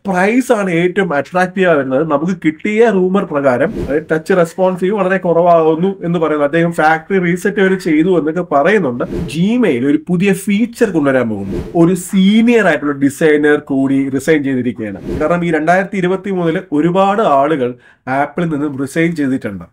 Price ആണ് ഏറ്റവും attractive വരുന്നത് നമുക്ക് കിട്ടിയ റൂമർ പ്രകാരം ടച്ച് റെസ്പോൺസീവ് വളരെ കുറവാകുന്നു എന്ന് പറയുന്നു അദ്ദേഹം ഫാക്ടറി റീസെറ്റ് വരെ ചെയ്തു എന്നൊക്കെ പറയുന്നുണ്ട് ജിമെയിൽ ഒരു പുതിയ ഫീച്ചർ കൊണ്ടുവരാൻ പോകുന്നു ഒരു സീനിയർ ആയിട്ടുള്ള ഡിസൈനർ കൂടി റിസൈൻ ചെയ്തിരിക്കുകയാണ് കാരണം ഈ രണ്ടായിരത്തി ഇരുപത്തി മൂന്നില് ഒരുപാട് ആളുകൾ ആപ്പിളിൽ നിന്നും റിസൈൻ ചെയ്തിട്ടുണ്ട്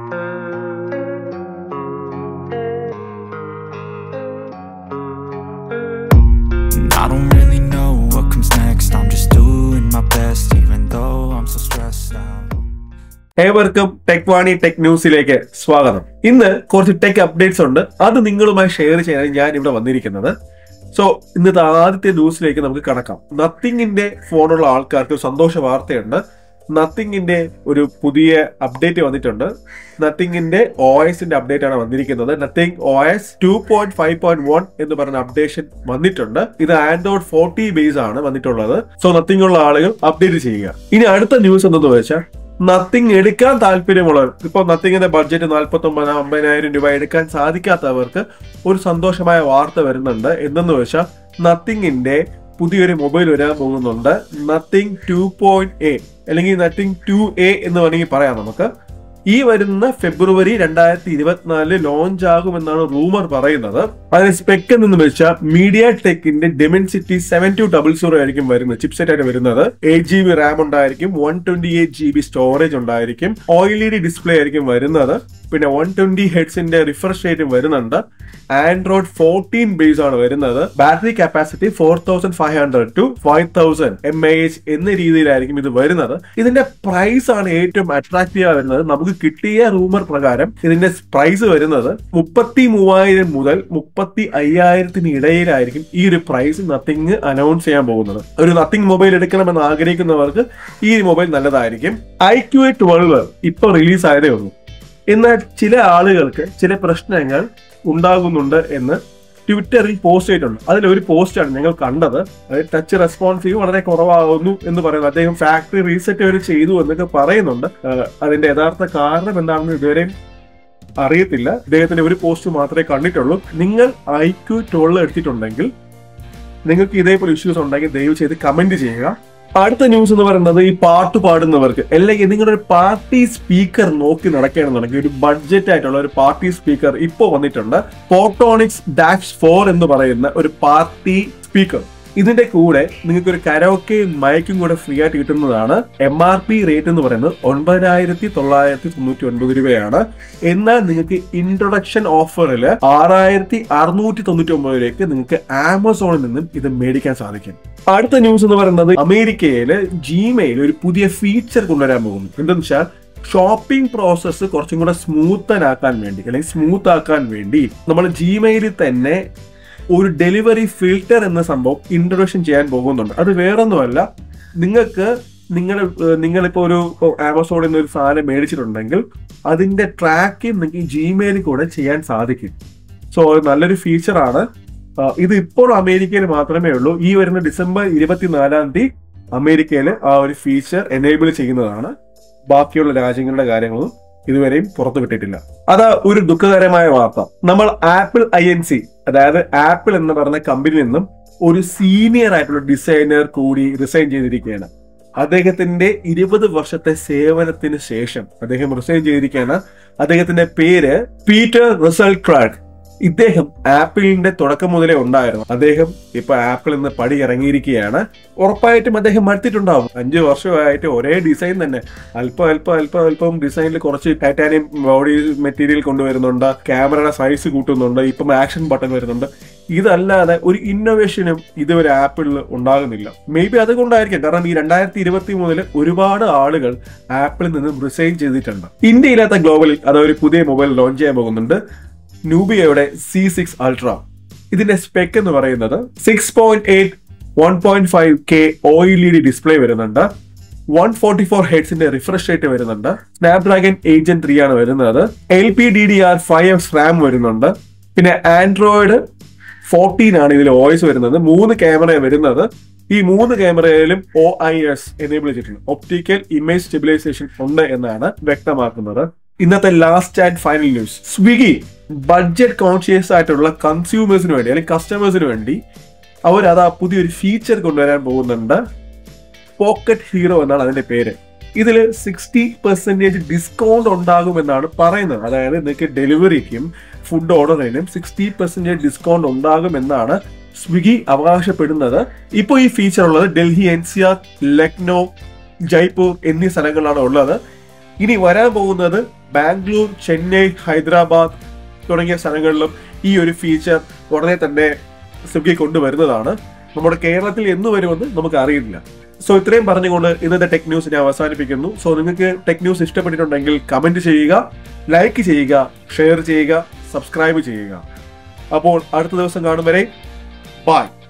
I don't really know what comes next. I'm just doing my best, even though I'm so stressed out. ഏവർക്കും ടെക് വാണി ടെക് ന്യൂസിലേക്ക് സ്വാഗതം ഇന്ന് കുറച്ച് ടെക് അപ്ഡേറ്റ്സ് ഉണ്ട് അത് നിങ്ങളുമായി ഷെയർ ചെയ്യാൻ ഞാൻ ഇവിടെ വന്നിരിക്കുന്നത് സോ ഇന്നത്തെ ആദ്യത്തെ ന്യൂസിലേക്ക് നമുക്ക് കടക്കാം നത്തിങ്ങിന്റെ ഫോണുള്ള ആൾക്കാർക്ക് ഒരു സന്തോഷ വാർത്തയുണ്ട് നത്തിങ്ങിന്റെ ഒരു പുതിയ അപ്ഡേറ്റ് വന്നിട്ടുണ്ട് നത്തിങ്ങിന്റെ ഒ എസിന്റെ അപ്ഡേറ്റ് ആണ് വന്നിരിക്കുന്നത് nothing O S two point five point one എന്ന് പറഞ്ഞ അപ്ഡേഷൻ വന്നിട്ടുണ്ട് ഇത് ആൻഡ്രോയിഡ് ഫോർട്ടി ബേസ് ആണ് വന്നിട്ടുള്ളത് സോ നത്തിങ് ഉള്ള ആളുകൾ അപ്ഡേറ്റ് ചെയ്യുക ഇനി അടുത്ത ന്യൂസ് എന്തെന്ന് വെച്ചാൽ നത്തിങ് എടുക്കാൻ താല്പര്യമുള്ളവർ ഇപ്പോൾ നത്തിങ്ങിന്റെ ബഡ്ജറ്റ് നാൽപ്പത്തി ഒമ്പത് അമ്പതിനായിരം രൂപ എടുക്കാൻ സാധിക്കാത്തവർക്ക് ഒരു സന്തോഷമായ വാർത്ത വരുന്നുണ്ട് എന്തെന്ന് വെച്ചാൽ നത്തിങ്ങിന്റെ പുതിയൊരു മൊബൈൽ വരാൻ പോകുന്നുണ്ട് നത്തിങ് ടു പോയിന്റ് എ അല്ലെങ്കിൽ നത്തിങ് ടു എ എന്ന് വേണമെങ്കിൽ പറയാം നമുക്ക് ഈ വരുന്ന ഫെബ്രുവരി രണ്ടായിരത്തി ഇരുപത്തിനാലില് ലോഞ്ച് ആകുമെന്നാണ് റൂമർ പറയുന്നത് അതിന് സ്പെക്ക് എന്ന് വെച്ചാൽ മീഡിയ ടെക്കിന്റെ Dimensity seven two double zero ആയിരിക്കും വരുന്നത് ചിപ്സെറ്റ് ആയിട്ട് വരുന്നത് എയ്റ്റ് ജി ബി റാം ഉണ്ടായിരിക്കും one twenty eight G B storage ഉണ്ടായിരിക്കും ഓയിൽ ഡി ഡിസ്പ്ലേ ആയിരിക്കും വരുന്നത് പിന്നെ വൺ ട്വന്റി ഹെഡ്സിന്റെ റിഫ്രഷ് റേറ്റും വരുന്നുണ്ട് ആൻഡ്രോയിഡ് ഫോർട്ടീൻ ബേസ് ആണ് വരുന്നത് battery capacity four thousand five hundred to five thousand M A H എന്ന രീതിയിലായിരിക്കും ഇത് വരുന്നത് ഇതിന്റെ പ്രൈസ് ആണ് ഏറ്റവും അട്രാക്റ്റീവ് വരുന്നത് നമുക്ക് കിട്ടിയ റൂമർ പ്രകാരം ഇതിന്റെ പ്രൈസ് വരുന്നത് മുപ്പത്തി മൂവായിരം മുതൽ മുപ്പത്തി അയ്യായിരത്തിന് ഇടയിലായിരിക്കും ഈ ഒരു പ്രൈസ് നത്തിങ് അനൗൺസ് ചെയ്യാൻ പോകുന്നത് ഒരു നത്തിങ് മൊബൈൽ എടുക്കണമെന്ന് ആഗ്രഹിക്കുന്നവർക്ക് ഈ മൊബൈൽ നല്ലതായിരിക്കും ഐ ക്യു എ ട്വൽവ് ഇപ്പൊ റിലീസ് ആയതേ ഉള്ളൂ എന്നാൽ ചില ആളുകൾക്ക് ചില പ്രശ്നങ്ങൾ ഉണ്ടാകുന്നുണ്ട് എന്ന് ട്വിറ്ററിൽ പോസ്റ്റ് ചെയ്തിട്ടുണ്ട് അതിൽ ഒരു പോസ്റ്റാണ് ഞങ്ങൾ കണ്ടത് അതായത് ടച്ച് റെസ്പോൺസീവ് വളരെ കുറവാകുന്നു എന്ന് പറയുന്നു അദ്ദേഹം ഫാക്ടറി റീസെറ്റ് വരെ ചെയ്തു എന്നൊക്കെ പറയുന്നുണ്ട് ആഹ് അതിന്റെ യഥാർത്ഥ കാരണം എന്താണെന്ന് ഇതുവരെയും അറിയത്തില്ല ഇദ്ദേഹത്തിന്റെ ഒരു പോസ്റ്റ് മാത്രമേ കണ്ടിട്ടുള്ളൂ നിങ്ങൾ ഐ ക്യു ട്വൽവ് എടുത്തിട്ടുണ്ടെങ്കിൽ നിങ്ങൾക്ക് ഇതേപോലെ ഇഷ്യൂസ് ഉണ്ടെങ്കിൽ ദയവ് ചെയ്ത് കമന്റ് ചെയ്യുക അടുത്ത ന്യൂസ് എന്ന് പറയുന്നത് ഈ പാട്ട് പാടുന്നവർക്ക് അല്ലെങ്കിൽ നിങ്ങളുടെ ഒരു പാർട്ടി സ്പീക്കർ നോക്കി നടക്കുകയാണെന്നുണ്ടെങ്കിൽ ഒരു ബഡ്ജറ്റ് ആയിട്ടുള്ള ഒരു പാർട്ടി സ്പീക്കർ ഇപ്പോൾ വന്നിട്ടുണ്ട് പോട്ടോണിക്സ് ഡാഷ് ഫോർ എന്ന് പറയുന്ന ഒരു പാർട്ടി സ്പീക്കർ ഇതിന്റെ കൂടെ നിങ്ങൾക്ക് ഒരു കരോക്കെ മയക്കും കൂടെ ഫ്രീ ആയിട്ട് കിട്ടുന്നതാണ് എം ആർ പി റേറ്റ് എന്ന് പറയുന്നത് ഒൻപതിനായിരത്തി തൊള്ളായിരത്തി തൊണ്ണൂറ്റി ഒൻപത് രൂപയാണ് എന്നാൽ നിങ്ങൾക്ക് ഇൻട്രൊഡക്ഷൻ ഓഫറിൽ ആറായിരത്തി അറുന്നൂറ്റി തൊണ്ണൂറ്റി ഒമ്പത് രൂപയ്ക്ക് നിങ്ങൾക്ക് ആമസോണിൽ നിന്നും ഇത് മേടിക്കാൻ സാധിക്കും അടുത്ത ന്യൂസ് എന്ന് പറയുന്നത് അമേരിക്കയില് ജിമെയിൽ ഒരു പുതിയ ഫീച്ചർ കൊണ്ടുവരാൻ പോകുന്നു എന്തെന്ന് വെച്ചാൽ ഷോപ്പിംഗ് പ്രോസസ്സ് കുറച്ചും കൂടെ സ്മൂത്തൻ ആക്കാൻ വേണ്ടി അല്ലെങ്കിൽ സ്മൂത്ത് ആക്കാൻ വേണ്ടി നമ്മൾ ജിമെയിലിൽ തന്നെ ഒരു ഡെലിവറി ഫിൽറ്റർ എന്ന സംഭവം ഇൻട്രൊഡക്ഷൻ ചെയ്യാൻ പോകുന്നുണ്ട് അത് വേറൊന്നുമല്ല നിങ്ങൾക്ക് നിങ്ങൾ നിങ്ങളിപ്പോൾ ഒരു ആമസോണിൽ നിന്ന് ഒരു സാധനം മേടിച്ചിട്ടുണ്ടെങ്കിൽ അതിന്റെ ട്രാക്കിംഗ് നിങ്ങൾക്ക് ജിമെയിലിൽ കൂടെ ചെയ്യാൻ സാധിക്കും സോ നല്ലൊരു ഫീച്ചറാണ് ഇത് ഇപ്പോൾ അമേരിക്കയിൽ മാത്രമേ ഉള്ളൂ ഈ വരുന്ന ഡിസംബർ ഇരുപത്തിനാലാം തീയതി അമേരിക്കയിൽ ആ ഒരു ഫീച്ചർ എനേബിൾ ചെയ്യുന്നതാണ് ബാക്കിയുള്ള രാജ്യങ്ങളുടെ കാര്യങ്ങളും ഇതുവരെയും പുറത്തു വിട്ടിട്ടില്ല അത് ഒരു ദുഃഖകരമായ വാർത്ത നമ്മൾ ആപ്പിൾ ഐ എൻ സി അതായത് ആപ്പിൾ എന്ന് പറഞ്ഞ കമ്പനിയിൽ നിന്നും ഒരു സീനിയർ ആയിട്ടുള്ള ഡിസൈനർ കൂടി റിസൈൻ ചെയ്തിരിക്കുകയാണ് അദ്ദേഹത്തിന്റെ ഇരുപത് വർഷത്തെ സേവനത്തിന് ശേഷം അദ്ദേഹം റിസൈൻ ചെയ്തിരിക്കുകയാണ് അദ്ദേഹത്തിന്റെ പേര് പീറ്റർ റിസൽ ക്രാക്ക് ഇദ്ദേഹം ആപ്പിളിന്റെ തുടക്കം മുതലേ ഉണ്ടായിരുന്നു അദ്ദേഹം ഇപ്പൊ ആപ്പിൾ നിന്ന് പടി ഇറങ്ങിയിരിക്കുകയാണ് ഉറപ്പായിട്ടും അദ്ദേഹം മടുത്തിട്ടുണ്ടാവും അഞ്ചു വർഷമായിട്ട് ഒരേ ഡിസൈൻ തന്നെ അല്പം അല്പം അല്പം അല്പം ഡിസൈനിൽ കുറച്ച് ടൈറ്റാനിയം ബോഡി മെറ്റീരിയൽ കൊണ്ടുവരുന്നുണ്ട് ക്യാമറയുടെ സൈസ് കൂട്ടുന്നുണ്ട് ഇപ്പം ആക്ഷൻ ബട്ടൺ വരുന്നുണ്ട് ഇതല്ലാതെ ഒരു ഇന്നോവേഷനും ഇതുവരെ ആപ്പിളിൽ ഉണ്ടാകുന്നില്ല മേ ബി അതുകൊണ്ടായിരിക്കും കാരണം ഈ രണ്ടായിരത്തി ഇരുപത്തി മൂന്നില് ഒരുപാട് ആളുകൾ ആപ്പിളിൽ നിന്നും റിസൈൻ ചെയ്തിട്ടുണ്ട് ഇന്ത്യയില്ലാത്ത ഗ്ലോബലിൽ അത് ഒരു പുതിയ മൊബൈൽ ലോഞ്ച് ചെയ്യാൻ പോകുന്നുണ്ട് നൂബിയയുടെ സി സിക്സ് അൾട്ര ഇതിന്റെ സ്പെക്ക് എന്ന് പറയുന്നത് six point eight one point five K O L E D display വരുന്നുണ്ട് വൺ ഫോർട്ടി ഫോർ ഹെഡ്സിന്റെ റിഫ്രഷ് റേറ്റ് വരുന്നുണ്ട് സ്നാപ്ഡ്രാഗൺ ഏജൻ ത്രീ ആണ് വരുന്നത് L P D D R five F RAM വരുന്നുണ്ട് പിന്നെ ആൻഡ്രോയിഡ് ഫോർട്ടീൻ ആണ് ഇതിൽ വോയിസ് വരുന്നത് മൂന്ന് ക്യാമറ വരുന്നത് ഈ മൂന്ന് ക്യാമറയിലും ഒ ഐ എസ് എനേബിൾ ചെയ്തിട്ടുണ്ട് ഒപ്റ്റിക്കൽ ഇമേജ് സ്റ്റെബിലൈസേഷൻ ഉണ്ട് എന്നാണ് വ്യക്തമാക്കുന്നത് ഇന്നത്തെ last and final news Swiggy budget conscious ആയിട്ടുള്ള കൺസ്യൂമേഴ്സിന് വേണ്ടി അല്ലെങ്കിൽ കസ്റ്റമേഴ്സിന് വേണ്ടി അവർ അത് ആ പുതിയൊരു ഫീച്ചർ കൊണ്ടുവരാൻ പോകുന്നുണ്ട് പോക്കറ്റ് ഹീറോ എന്നാണ് അതിന്റെ പേര് ഇതിൽ സിക്സ്റ്റി പെർസെൻറ്റേജ് ഡിസ്കൗണ്ട് ഉണ്ടാകുമെന്നാണ് പറയുന്നത് അതായത് നിങ്ങൾക്ക് ഡെലിവറിക്കും ഫുഡ് ഓർഡറിനും സിക്സ്റ്റി പെർസെൻറ്റേജ് ഡിസ്കൗണ്ട് ഉണ്ടാകുമെന്നാണ് സ്വിഗ്ഗി അവകാശപ്പെടുന്നത് ഇപ്പോൾ ഈ ഫീച്ചർ ഉള്ളത് Delhi N C R Lucknow Jaipur എന്നീ സ്ഥലങ്ങളിലാണ് ഉള്ളത് ഇനി വരാൻ പോകുന്നത് ബാംഗ്ലൂർ ചെന്നൈ ഹൈദരാബാദ് തുടങ്ങിയ സ്ഥലങ്ങളിലും ഈ ഒരു ഫീച്ചർ ഉടനെ തന്നെ സ്വിഗ്ഗി കൊണ്ടുവരുന്നതാണ് നമ്മുടെ കേരളത്തിൽ എന്ന് വരുമെന്ന് നമുക്ക് അറിയില്ല സോ ഇത്രയും പറഞ്ഞുകൊണ്ട് ഇന്നത്തെ ടെക് ന്യൂസ് ഞാൻ അവസാനിപ്പിക്കുന്നു സോ നിങ്ങൾക്ക് ടെക് ന്യൂസ് ഇഷ്ടപ്പെട്ടിട്ടുണ്ടെങ്കിൽ കമന്റ് ചെയ്യുക ലൈക്ക് ചെയ്യുക ഷെയർ ചെയ്യുക സബ്സ്ക്രൈബ് ചെയ്യുക അപ്പോൾ അടുത്ത ദിവസം കാണും വരെ ബൈ